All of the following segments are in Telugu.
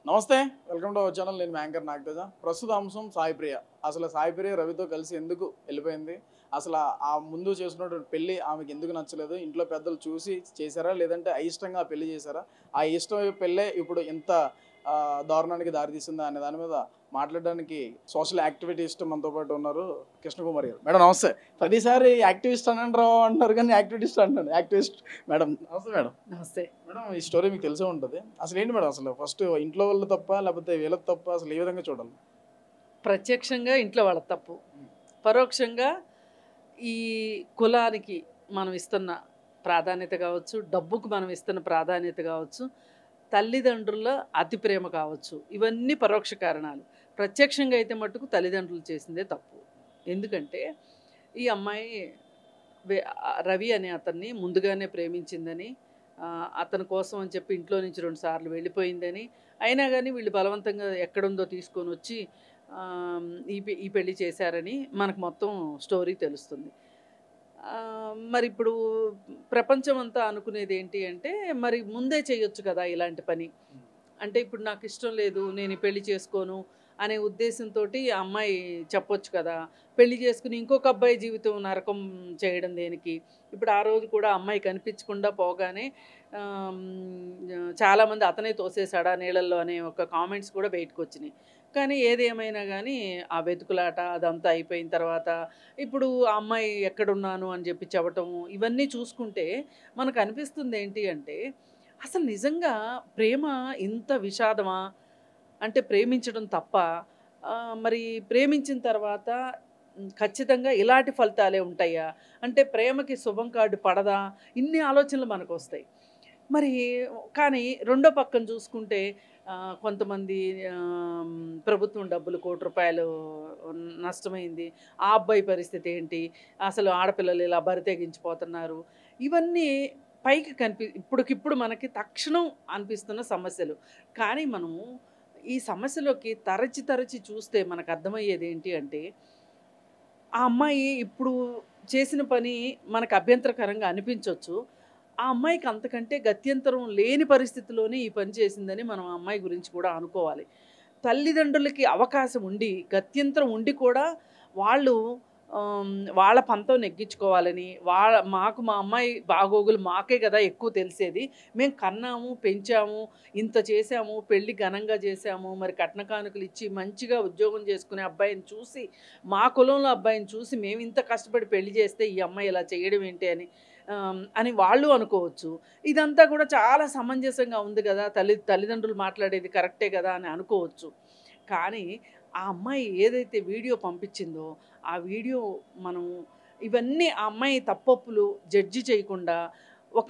నమస్తే వెల్కమ్ టు అవర్ ఛానల్ నేను యాంకర్ నాగతేజ ప్రస్తుత అంశం సాయి ప్రియ అసలు సాయి ప్రియ రవితో కలిసి ఎందుకు వెళ్ళిపోయింది అసలు ఆ ముందు చేసుకున్నటువంటి పెళ్లి ఆమెకి ఎందుకు నచ్చలేదు ఇంట్లో పెద్దలు చూసి చేశారా లేదంటే అయిష్టంగా ఆ పెళ్లి చేశారా ఆ ఇష్టం పెళ్ళే ఇప్పుడు ఇంత ఆ, దారుణానికి దారితీసిందా అనే దాని మీద మాట్లాడడానికి సోషల్ యాక్టివిటీస్ట్ మనతో పాటు ఉన్నారు కృష్ణకుమారి గారు మేడం నమస్తే ప్రతిసారి యాక్టివిస్ట్ అని రావు అంటారు కానీ యాక్టివిస్ట్ అంటాను యాక్టివిస్ట్ మేడం నమస్తే మేడం నమస్తే మేడం ఈ స్టోరీ మీకు తెలిసే ఉంటుంది అసలు ఏంటి మేడం అసలు ఫస్ట్ ఇంట్లో వాళ్ళు తప్ప లేకపోతే వీళ్ళకి తప్ప అసలు ఏ విధంగా చూడాలి ప్రత్యక్షంగా ఇంట్లో వాళ్ళ తప్పు పరోక్షంగా ఈ కులానికి మనం ఇస్తున్న ప్రాధాన్యత కావచ్చు డబ్బుకు మనం ఇస్తున్న ప్రాధాన్యత కావచ్చు తల్లిదండ్రుల అతి ప్రేమ కావచ్చు ఇవన్నీ పరోక్ష కారణాలు ప్రత్యక్షంగా అయితే మట్టుకు తల్లిదండ్రులు చేసిందే తప్పు ఎందుకంటే ఈ అమ్మాయి వే- ఆ రవి అనే అతన్ని ముందుగానే ప్రేమించిందని ఆ, అతని కోసం అని చెప్పి ఇంట్లో నుంచి రెండు సార్లు వెళ్ళిపోయిందని అయినా కానీ వీళ్ళు బలవంతంగా ఎక్కడుందో తీసుకొని వచ్చి ఆ, ఈ పె- ఈ పెళ్లి చేశారని మనకు మొత్తం స్టోరీ తెలుస్తుంది ఆ, మరి ఇప్పుడు ప్రపంచం అంతా అనుకునేది ఏంటి అంటే మరి ముందే చేయొచ్చు కదా ఇలాంటి పని అంటే ఇప్పుడు నాకు ఇష్టం లేదు నేను ఈ పెళ్లి చేసుకోను అనే ఉద్దేశంతో ఆ అమ్మాయి చెప్పొచ్చు కదా పెళ్లి చేసుకుని ఇంకొక అబ్బాయి జీవితం నరకం చేయడం దేనికి ఇప్పుడు ఆ రోజు కూడా అమ్మాయి కనిపించకుండా పోగానే ఆమ్, చాలామంది అతనే తోసేశాడా నీళ్ళల్లో అనే ఒక కామెంట్స్ కూడా బయటకు వచ్చినాయి కానీ ఏదేమైనా కానీ ఆ వెతుకులాట అదంతా అయిపోయిన తర్వాత ఇప్పుడు ఆ అమ్మాయి ఎక్కడున్నాను అని చెప్పి చెప్పటం ఇవన్నీ చూసుకుంటే మనకు అనిపిస్తుంది ఏంటి అంటే అసలు నిజంగా ప్రేమ ఇంత విషాదమా అంటే ప్రేమించడం తప్ప ఆ, మరి ప్రేమించిన తర్వాత ఉమ్, ఖచ్చితంగా ఇలాంటి ఫలితాలే ఉంటాయా అంటే ప్రేమకి శుభం కార్డు పడదా ఇన్ని ఆలోచనలు మనకు వస్తాయి మరి కానీ రెండో పక్కన చూసుకుంటే ఆ, కొంతమంది ఆమ్, ప్రభుత్వం డబ్బులు కోటి రూపాయలు నష్టమైంది ఆ అబ్బాయి పరిస్థితి ఏంటి అసలు ఆడపిల్లలు ఇలా బరి తెగించిపోతున్నారు ఇవన్నీ పైకి కనిపి ఇప్పటికిప్పుడు మనకి తక్షణం అనిపిస్తున్న సమస్యలు కానీ మనము ఈ సమస్యలోకి తరచి తరచి చూస్తే మనకు అర్థమయ్యేది ఏంటి అంటే ఆ అమ్మాయి ఇప్పుడు చేసిన పని మనకు అభ్యంతరకరంగా అనిపించవచ్చు ఆ అమ్మాయికి అంతకంటే గత్యంతరం లేని పరిస్థితిలోనే ఈ పని చేసిందని మనం ఆ అమ్మాయి గురించి కూడా అనుకోవాలి తల్లిదండ్రులకి అవకాశం ఉండి గత్యంతరం ఉండి కూడా వాళ్ళు ఆమ్, వాళ్ళ పంతం నెగ్గించుకోవాలని వాళ్ళ మాకు మా అమ్మాయి బాగోగులు మాకే కదా ఎక్కువ తెలిసేది మేము కన్నాము పెంచాము ఇంత చేసాము పెళ్లి ఘనంగా చేసాము మరి కట్న కానుకలు ఇచ్చి మంచిగా ఉద్యోగం చేసుకునే అబ్బాయిని చూసి మా కులంలో అబ్బాయిని చూసి మేము ఇంత కష్టపడి పెళ్లి చేస్తే ఈ అమ్మాయి ఇలా చేయడం ఏంటి అని ఆమ్, అని వాళ్ళు అనుకోవచ్చు ఇదంతా కూడా చాలా సమంజసంగా ఉంది కదా తల్లి తల్లిదండ్రులు మాట్లాడేది కరెక్టే కదా అని అనుకోవచ్చు కానీ ఆ అమ్మాయి ఏదైతే వీడియో పంపించిందో ఆ వీడియో మనం ఇవన్నీ ఆ అమ్మాయి తప్పొప్పులు జడ్జి చేయకుండా ఒక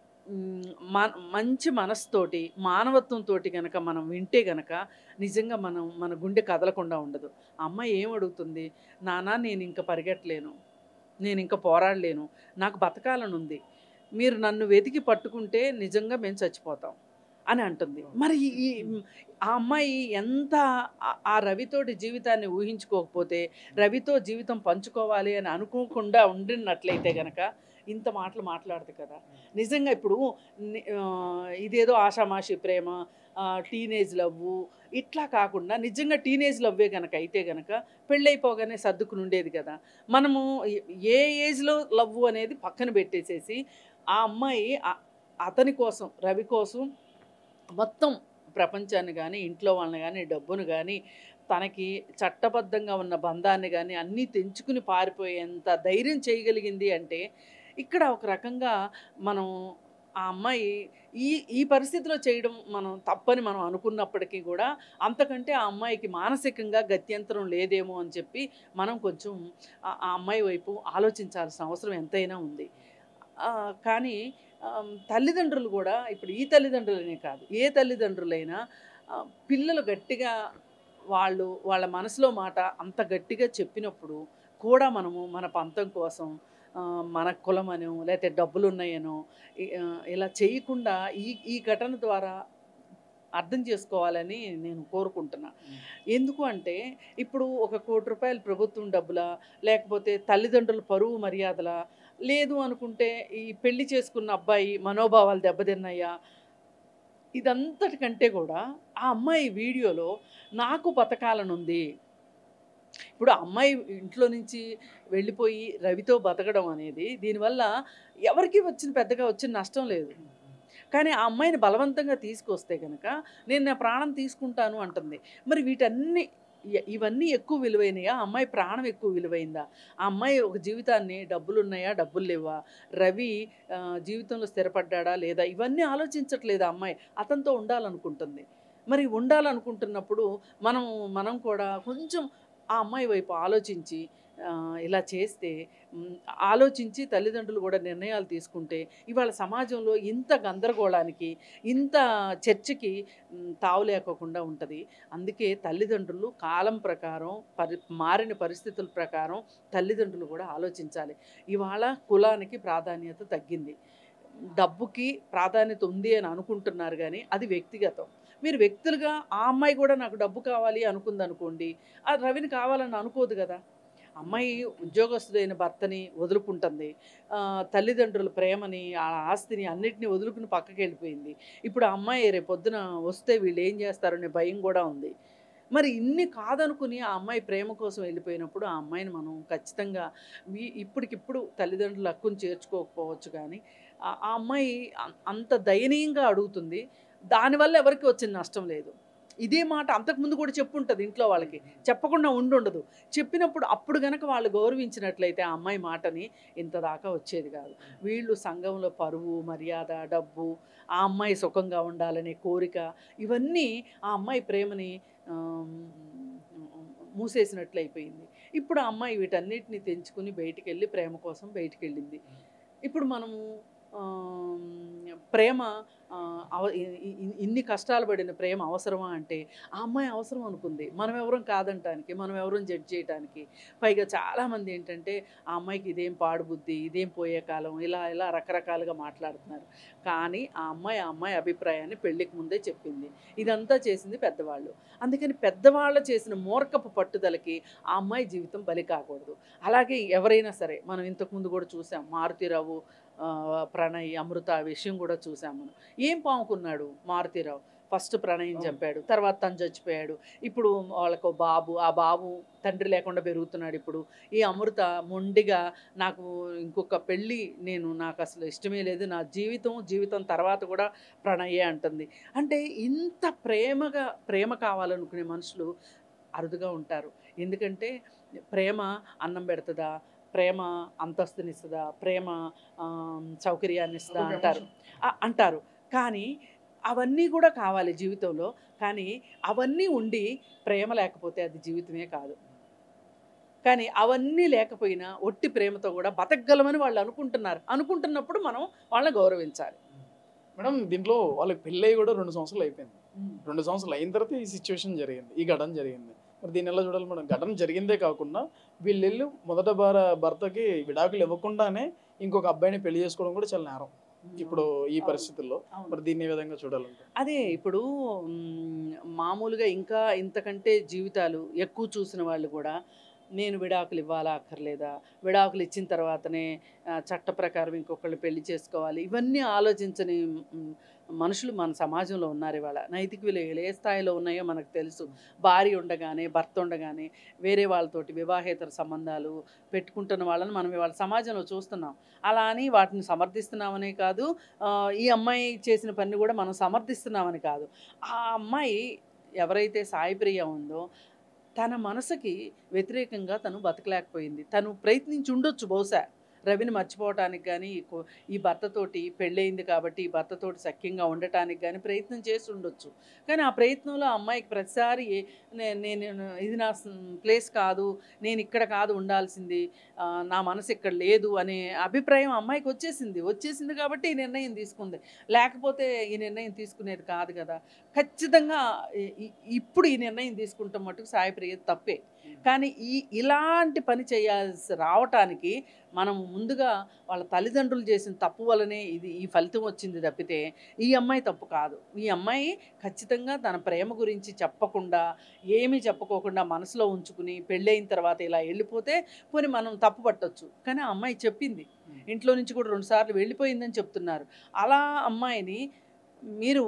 మ్, మన మంచి మనసుతోటి మానవత్వంతో కనుక మనం వింటే గనక నిజంగా మనం మన గుండె కదలకుండా ఉండదు ఆ అమ్మాయి ఏం అడుగుతుంది నానా నేను ఇంకా పరిగెట్టలేను నేను ఇంకా పోరాడలేను నాకు బతకాలని ఉంది మీరు నన్ను వెతికి పట్టుకుంటే నిజంగా మేము చచ్చిపోతాం అని అంటుంది మరి ఈ- ఈ ఆ అమ్మాయి ఎంత ఆ- ఆ రవితోటి జీవితాన్ని ఊహించుకోకపోతే రవితో జీవితం పంచుకోవాలి అని అనుకోకుండా ఉండినట్లయితే గనక ఇంత మాటలు మాట్లాడదు కదా నిజంగా ఇప్పుడు ని- ఆ, ఇదేదో ఆషామాషి ప్రేమ టీనేజ్ లవ్వు ఇట్లా కాకుండా నిజంగా టీనేజ్ లవ్వే గనక అయితే గనక పెళ్ళైపోగానే సర్దుకుని ఉండేది కదా మనము ఏ- ఏ ఏజ్లో లవ్ అనేది పక్కన పెట్టేసేసి ఆ అమ్మాయి ఆ- అతని కోసం రవి కోసం మొత్తం ప్రపంచాన్ని కానీ ఇంట్లో వాళ్ళని కానీ డబ్బును కానీ తనకి చట్టబద్ధంగా ఉన్న బంధాన్ని కానీ అన్నీ తెంచుకుని పారిపోయేంత ధైర్యం చేయగలిగింది అంటే ఇక్కడ ఒక రకంగా మనం ఆ అమ్మాయి ఈ ఈ పరిస్థితిలో చేయడం మనం తప్పని మనం అనుకున్నప్పటికీ కూడా అంతకంటే ఆ అమ్మాయికి మానసికంగా గత్యంతరం లేదేమో అని చెప్పి మనం కొంచెం ఆ ఆ అమ్మాయి వైపు ఆలోచించాల్సిన అవసరం ఎంతైనా ఉంది ఆ, కానీ ఆమ్, తల్లిదండ్రులు కూడా ఇప్పుడు ఈ తల్లిదండ్రులనే కాదు ఏ తల్లిదండ్రులైనా ఆ, పిల్లలు గట్టిగా వాళ్ళు వాళ్ళ మనసులో మాట అంత గట్టిగా చెప్పినప్పుడు కూడా మనము మన పంతం కోసం ఆ, మన కులమనో లేకపోతే డబ్బులు ఉన్నాయనో ఈ- ఆ, ఇలా చేయకుండా ఈ ఈ ఘటన ద్వారా అర్థం చేసుకోవాలని నేను కోరుకుంటున్నా ఎందుకు అంటే ఇప్పుడు ఒక కోటి రూపాయలు ప్రభుత్వం డబ్బులా లేకపోతే తల్లిదండ్రుల పరువు మర్యాదల లేదు అనుకుంటే ఈ పెళ్లి చేసుకున్న అబ్బాయి మనోభావాలు దెబ్బతిన్నాయా ఇదంతటికంటే కూడా ఆ అమ్మాయి వీడియోలో నాకు బతకాలనుంది ఇప్పుడు ఆ అమ్మాయి ఇంట్లో నుంచి వెళ్ళిపోయి రవితో బతకడం అనేది దీనివల్ల ఎవరికి వచ్చిన పెద్దగా వచ్చిన నష్టం లేదు కానీ ఆ అమ్మాయిని బలవంతంగా తీసుకొస్తే కనుక నేను నా ప్రాణం తీసుకుంటాను అంటుంది మరి వీటన్ని ఇ- ఇవన్నీ ఎక్కువ విలువైనయా ఆ అమ్మాయి ప్రాణం ఎక్కువ విలువైందా ఆ అమ్మాయి ఒక జీవితాన్ని డబ్బులు ఉన్నాయా డబ్బులు లేవా రవి ఆ, జీవితంలో స్థిరపడ్డా లేదా ఇవన్నీ ఆలోచించట్లేదు ఆ అమ్మాయి అతనితో ఉండాలనుకుంటుంది మరి ఉండాలనుకుంటున్నప్పుడు మనం మనం కూడా కొంచెం ఆ అమ్మాయి వైపు ఆలోచించి ఆ, ఇలా చేస్తే మ్, ఆలోచించి తల్లిదండ్రులు కూడా నిర్ణయాలు తీసుకుంటే ఇవాళ సమాజంలో ఇంత గందరగోళానికి ఇంత చర్చకి మ్, తావు లేకోకుండా ఉంటుంది అందుకే తల్లిదండ్రులు కాలం ప్రకారం పరి మారిన పరిస్థితుల ప్రకారం తల్లిదండ్రులు కూడా ఆలోచించాలి ఇవాళ కులానికి ప్రాధాన్యత తగ్గింది డబ్బుకి ప్రాధాన్యత ఉంది అని అనుకుంటున్నారు కానీ అది వ్యక్తిగతం మీరు వ్యక్తులుగా ఆ అమ్మాయి కూడా నాకు డబ్బు కావాలి అనుకుంది అనుకోండి ఆ రవిని కావాలని అనుకోదు కదా అమ్మాయి ఉద్యోగస్తుడైన భర్తని వదులుకుంటుంది ఆ, తల్లిదండ్రుల ప్రేమని ఆ ఆస్తిని అన్నిటిని వదులుకుని పక్కకి వెళ్ళిపోయింది ఇప్పుడు ఆ అమ్మాయి రేపు పొద్దున వస్తే వీళ్ళు ఏం చేస్తారనే భయం కూడా ఉంది మరి ఇన్ని కాదనుకుని ఆ అమ్మాయి ప్రేమ కోసం వెళ్ళిపోయినప్పుడు ఆ అమ్మాయిని మనం ఖచ్చితంగా ఈ- ఇప్పటికిప్పుడు తల్లిదండ్రులు హక్కును చేర్చుకోకపోవచ్చు కానీ ఆ ఆ అమ్మాయి అం- అంత దయనీయంగా అడుగుతుంది దానివల్ల ఎవరికి వచ్చిన నష్టం లేదు ఇదే మాట అంతకుముందు కూడా చెప్పుంటుంది ఇంట్లో వాళ్ళకి చెప్పకుండా ఉండుండదు చెప్పినప్పుడు అప్పుడు గనక వాళ్ళు గౌరవించినట్లయితే ఆ అమ్మాయి మాటని ఇంత దాకా వచ్చేది కాదు వీళ్ళు సంఘంలో పరువు మర్యాద డబ్బు ఆ అమ్మాయి సుఖంగా ఉండాలనే కోరిక ఇవన్నీ ఆ అమ్మాయి ప్రేమని ఆమ్, మూసేసినట్లు అయిపోయింది ఇప్పుడు ఆ అమ్మాయి వీటన్నిటిని తెంచుకుని బయటికి వెళ్ళి ప్రేమ కోసం బయటికి వెళ్ళింది ఇప్పుడు మనము ఆమ్, ప్రేమ ఆ, అవ- ఇ- ఇ- ఇన్ని కష్టాలు పడిన ప్రేమ అవసరమా అంటే ఆ అమ్మాయి అవసరం అనుకుంది మనం ఎవరం కాదంటానికి మనం ఎవరం జడ్జ్ చేయడానికి పైగా చాలామంది ఏంటంటే ఆ అమ్మాయికి ఇదేం పాడుబుద్ధి ఇదేం పోయే కాలం ఇలా ఇలా రకరకాలుగా మాట్లాడుతున్నారు కానీ ఆ అమ్మాయి ఆ అమ్మాయి అభిప్రాయాన్ని పెళ్ళికి ముందే చెప్పింది ఇదంతా చేసింది పెద్దవాళ్ళు అందుకని పెద్దవాళ్ళు చేసిన మూర్ఖపు పట్టుదలకి ఆ అమ్మాయి జీవితం బలి కాకూడదు అలాగే ఎవరైనా సరే మనం ఇంతకుముందు కూడా చూసాం మారుతిరావు ఆ, ప్రణయ్ అమృత ఆ విషయం కూడా చూసాం మనం ఏం పాముకున్నాడు మారుతిరావు ఫస్ట్ ప్రణయం అవును. చంపాడు తర్వాత తను చచ్చిపోయాడు ఇప్పుడు వాళ్ళకు బాబు ఆ బాబు తండ్రి లేకుండా పెరుగుతున్నాడు ఇప్పుడు ఈ అమృత మొండిగా నాకు ఇంకొక పెళ్ళి నేను నాకు అసలు ఇష్టమే లేదు నా జీవితం జీవితం తర్వాత కూడా ప్రణయే అంటుంది అంటే ఇంత ప్రేమగా ప్రేమ కావాలనుకునే మనుషులు అరుదుగా ఉంటారు ఎందుకంటే ప్రేమ అన్నం పెడుతుందా ప్రేమ అంతస్తునిస్తుందా ప్రేమ ఆమ్, సౌకర్యాన్ని ఇస్తుందా అదొక అంటారు ఆ- అంటారు కానీ అవన్నీ కూడా కావాలి జీవితంలో కానీ అవన్నీ ఉండి ప్రేమ లేకపోతే అది జీవితమే కాదు కానీ అవన్నీ లేకపోయినా ఒట్టి ప్రేమతో కూడా బతకగలమని వాళ్ళు అనుకుంటున్నారు అనుకుంటున్నప్పుడు మనం వాళ్ళని గౌరవించాలి మేడం దీంట్లో వాళ్ళకి పెళ్ళి కూడా రెండు సంవత్సరాలు అయిపోయింది రెండు సంవత్సరాలు అయిన తర్వాత ఈ సిచ్యువేషన్ జరిగింది ఈ ఘటన జరిగింది మరి దీన్ని ఎలా చూడాలి మేడం ఘటన జరిగిందే కాకుండా వీళ్ళు వెళ్ళి మొదట భార భర్తకి విడాకులు ఇవ్వకుండానే ఇంకొక అబ్బాయిని పెళ్లి చేసుకోవడం కూడా చాలా నేరం ఇప్పుడు ఈ పరిస్థితుల్లో అవును. మరి దీన్ని ఏ విధంగా చూడాలంటే అదే ఇప్పుడు మ్, మామూలుగా ఇంకా ఇంతకంటే జీవితాలు ఎక్కువ చూసిన వాళ్ళు కూడా నేను విడాకులు ఇవ్వాలా అక్కర్లేదా విడాకులు ఇచ్చిన తర్వాతనే ఆ, చట్ట ప్రకారం ఇంకొకళ్ళు పెళ్లి చేసుకోవాలి ఇవన్నీ ఆలోచించని మ్, మనుషులు మన సమాజంలో ఉన్నారు ఇవాళ నైతిక విలువలు ఏ స్థాయిలో ఉన్నాయో మనకు తెలుసు భార్య ఉండగానే భర్త ఉండగానే వేరే వాళ్ళతోటి వివాహేతర సంబంధాలు పెట్టుకుంటున్న వాళ్ళని మనం ఇవాళ సమాజంలో చూస్తున్నాం అలా అని వాటిని సమర్థిస్తున్నామనే కాదు ఆ, ఈ అమ్మాయి చేసిన పని కూడా మనం సమర్థిస్తున్నామని కాదు ఆ అమ్మాయి ఎవరైతే సాయిప్రియ ఉందో తన మనసుకి వ్యతిరేకంగా తను బతకలేకపోయింది తను ప్రయత్నించి ఉండొచ్చు బహుశా రవిని మర్చిపోవటానికి కానీ ఈ కో- ఈ భర్తతోటి పెళ్ళయింది కాబట్టి ఈ భర్తతోటి సఖ్యంగా ఉండటానికి కానీ ప్రయత్నం చేసి ఉండొచ్చు కానీ ఆ ప్రయత్నంలో ఆ అమ్మాయికి ప్రతిసారి నే- నేను ఇది నా ప్లేస్ కాదు నేను ఇక్కడ కాదు ఉండాల్సింది ఆ, నా మనసు ఇక్కడ లేదు అనే అభిప్రాయం అమ్మాయికి వచ్చేసింది వచ్చేసింది కాబట్టి ఈ నిర్ణయం తీసుకుంది లేకపోతే ఈ నిర్ణయం తీసుకునేది కాదు కదా ఖచ్చితంగా ఈ- ఈ- ఇప్పుడు ఈ నిర్ణయం తీసుకుంటాం మటుకు సాయిప్రియ తప్పే కానీ ఈ ఇలాంటి పని చేయాల్సి రావటానికి మనం ముందుగా వాళ్ళ తల్లిదండ్రులు చేసిన తప్పు వల్లనే ఇది ఈ ఫలితం వచ్చింది తప్పితే ఈ అమ్మాయి తప్పు కాదు ఈ అమ్మాయి ఖచ్చితంగా తన ప్రేమ గురించి చెప్పకుండా ఏమీ చెప్పుకోకుండా మనసులో ఉంచుకుని పెళ్ళైన తర్వాత ఇలా వెళ్ళిపోతే పోనీ మనం తప్పు పట్టొచ్చు కానీ ఆ అమ్మాయి చెప్పింది ఇంట్లో నుంచి కూడా రెండుసార్లు వెళ్ళిపోయిందని చెప్తున్నారు అలా అమ్మాయిని మీరు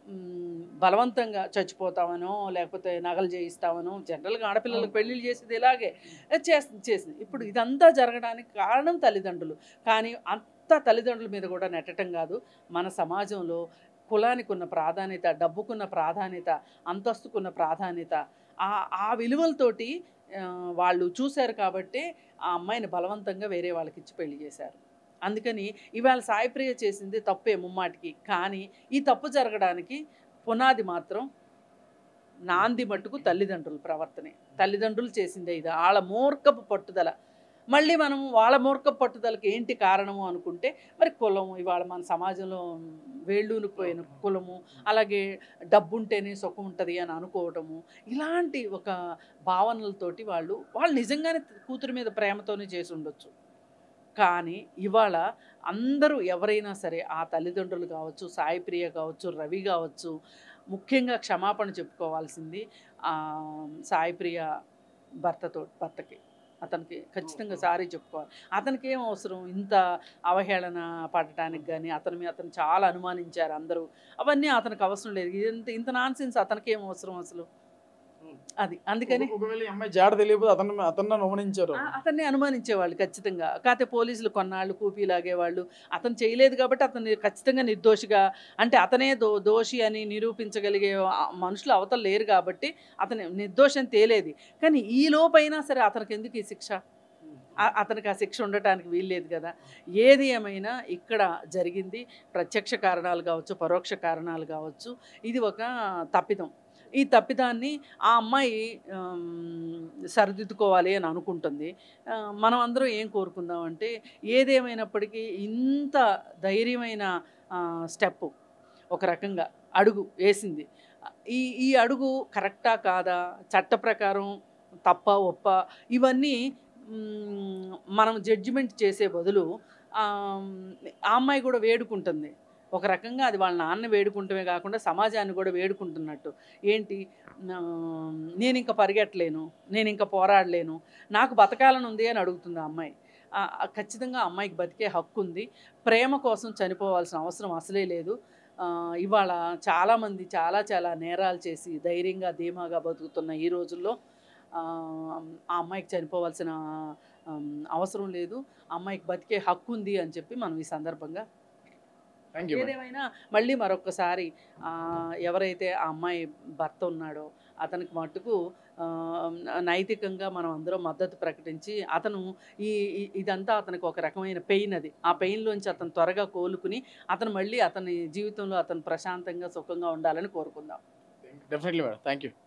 మ్, బలవంతంగా చచ్చిపోతామనో లేకపోతే నగలు చేయిస్తామనో జనరల్గా ఆడపిల్లలకు పెళ్ళిళ్ళు చేసేది ఇలాగే చేస్తుంది చేసింది ఇప్పుడు ఇదంతా జరగడానికి కారణం తల్లిదండ్రులు కానీ అంత తల్లిదండ్రుల మీద కూడా నెట్టడం కాదు మన సమాజంలో కులానికి ఉన్న ప్రాధాన్యత డబ్బుకున్న ప్రాధాన్యత అంతస్తుకున్న ప్రాధాన్యత ఆ ఆ విలువలతోటి ఆ, వాళ్ళు చూశారు కాబట్టి ఆ అమ్మాయిని బలవంతంగా వేరే వాళ్ళకి ఇచ్చి పెళ్లి చేశారు అందుకని ఇవాళ సాయిప్రియ చేసింది తప్పే ముమ్మాటికి కానీ ఈ తప్పు జరగడానికి పునాది మాత్రం నాంది మట్టుకు తల్లిదండ్రుల ప్రవర్తనే తల్లిదండ్రులు చేసిందే ఇది వాళ్ళ మూర్ఖపు పట్టుదల మళ్ళీ మనం వాళ్ళ మూర్ఖపు పట్టుదలకి ఏంటి కారణము అనుకుంటే మరి కులము ఇవాళ మన సమాజంలో వేళ్ళూనిపోయిన కులము అలాగే డబ్బు ఉంటేనే సుఖం ఉంటుంది అని అనుకోవటము ఇలాంటి ఒక భావనలతోటి వాళ్ళు వాళ్ళు నిజంగానే కూతురు మీద ప్రేమతోనే చేసి ఉండొచ్చు కానీ ఇవాళ అందరూ ఎవరైనా సరే ఆ తల్లిదండ్రులు కావచ్చు సాయిప్రియ కావచ్చు రవి కావచ్చు ముఖ్యంగా క్షమాపణ చెప్పుకోవాల్సింది ఆ, సాయిప్రియ భర్తతో భర్తకి అతనికి ఖచ్చితంగా సారీ చెప్పుకోవాలి అతనికి ఏం అవసరం ఇంత అవహేళన పడటానికి కానీ అతని మీద అతను చాలా అనుమానించారు అందరూ అవన్నీ అతనికి అవసరం లేదు ఇంత ఇంత నాన్ సెన్స్ అతనికి ఏం అవసరం అసలు అది అందుకని ఒక- ఒకవేళ ఈ అమ్మాయి జాడ తెలియదు అతను అతన్ని అనుమానించారు ఆ- అతన్ని అనుమానించేవాళ్ళు ఖచ్చితంగా కాకపోతే పోలీసులు కొన్నాళ్ళు కూపీ లాగేవాళ్ళు అతను చేయలేదు కాబట్టి అతన్ని ఖచ్చితంగా నిర్దోషిగా అంటే అతనే దో దోషి అని నిరూపించగలిగే ఆ మనుషులు అవతల లేరు కాబట్టి అతని నిర్దోషం తేలేది కానీ ఈ లోపైనా సరే అతనికి ఎందుకు ఈ శిక్ష ఆ- అతనికి ఆ శిక్ష ఉండటానికి వీల్లేదు కదా ఏది ఏమైనా ఇక్కడ జరిగింది ప్రత్యక్ష కారణాలు కావచ్చు పరోక్ష కారణాలు కావచ్చు ఇది ఒక తప్పిదం ఈ తప్పిదాన్ని ఆ అమ్మాయి ఆమ్, సరిదిద్దుకోవాలి అని అనుకుంటుంది ఆ, మనం అందరం ఏం కోరుకుందాం అంటే ఏదేమైనప్పటికీ ఇంత ధైర్యమైన స్టెప్ ఒక రకంగా అడుగు వేసింది ఈ ఈ అడుగు కరెక్టా కాదా చట్ట ప్రకారం తప్ప ఒప్ప ఇవన్నీ మ్, మనం జడ్జిమెంట్ చేసే బదులు ఆ ఆ అమ్మాయి కూడా వేడుకుంటుంది ఒక రకంగా అది వాళ్ళ నాన్న వేడుకుంటమే కాకుండా సమాజాన్ని కూడా వేడుకుంటున్నట్టు ఏంటి ఆ, నేను ఇంకా పరిగెట్టలేను నేను ఇంకా పోరాడలేను నాకు బతకాలని ఉంది అని అడుగుతుంది ఆ అమ్మాయి ఆ, ఆ, ఖచ్చితంగా ఆ అమ్మాయికి బతికే హక్కు ఉంది ప్రేమ కోసం చనిపోవాల్సిన అవసరం అసలే లేదు ఆ, ఇవాళ చాలామంది చాలా చాలా నేరాలు చేసి ధైర్యంగా ధీమాగా బతుకుతున్న ఈ రోజుల్లో ఆ, ఆ అమ్మాయికి చనిపోవాల్సిన ఆమ్, అవసరం లేదు ఆ అమ్మాయికి బతికే హక్కు ఉంది అని చెప్పి మనం ఈ సందర్భంగా థ్యాంక్ యూ ఏదేమైనా మళ్ళీ మరొకసారి ఆ, ఎవరైతే ఆ అమ్మాయి భర్త ఉన్నాడో అతనికి మట్టుకు ఆ, నైతికంగా మనం అందరం మద్దతు ప్రకటించి అతను ఈ ఈ- ఇదంతా అతనికి ఒక రకమైన పెయిన్ అది ఆ పెయిన్లోంచి అతను త్వరగా కోలుకుని అతను మళ్ళీ అతని జీవితంలో అతను ప్రశాంతంగా సుఖంగా ఉండాలని కోరుకుందాం డెఫినెట్లీ మేడం థ్యాంక్ యూ